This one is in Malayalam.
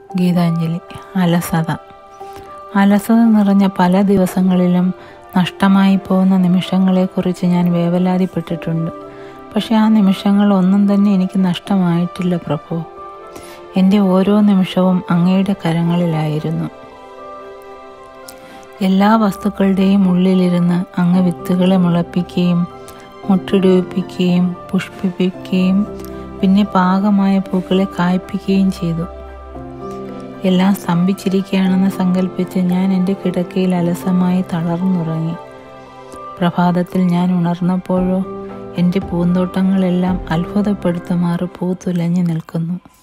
ഗീതാഞ്ജലി അലസത അലസത നിറഞ്ഞ പല ദിവസങ്ങളിലും നഷ്ടമായി പോകുന്ന നിമിഷങ്ങളെക്കുറിച്ച് ഞാൻ വേവലാതിപ്പെട്ടിട്ടുണ്ട് പക്ഷെ ആ നിമിഷങ്ങൾ ഒന്നും തന്നെ എനിക്ക് നഷ്ടമായിട്ടില്ല പ്രഭു എൻ്റെ ഓരോ നിമിഷവും അങ്ങയുടെ കരങ്ങളിലായിരുന്നു എല്ലാ വസ്തുക്കളുടെയും ഉള്ളിലിരുന്ന് അങ്ങ് വിത്തുകളെ മുളപ്പിക്കുകയും മുട്ടിടിപ്പിക്കുകയും പുഷ്പിപ്പിക്കുകയും പിന്നെ പാകമായ പൂക്കളെ കായ്പിക്കുകയും ചെയ്തു എല്ലാം സ്തംഭിച്ചിരിക്കുകയാണെന്ന് സങ്കല്പിച്ച് ഞാൻ എൻ്റെ കിടക്കയിൽ അലസമായി തളർന്നുറങ്ങി പ്രഭാതത്തിൽ ഞാൻ ഉണർന്നപ്പോഴോ എൻ്റെ പൂന്തോട്ടങ്ങളെല്ലാം അത്ഭുതപ്പെടുത്തുമാറ് പൂത്തുലഞ്ഞു നിൽക്കുന്നു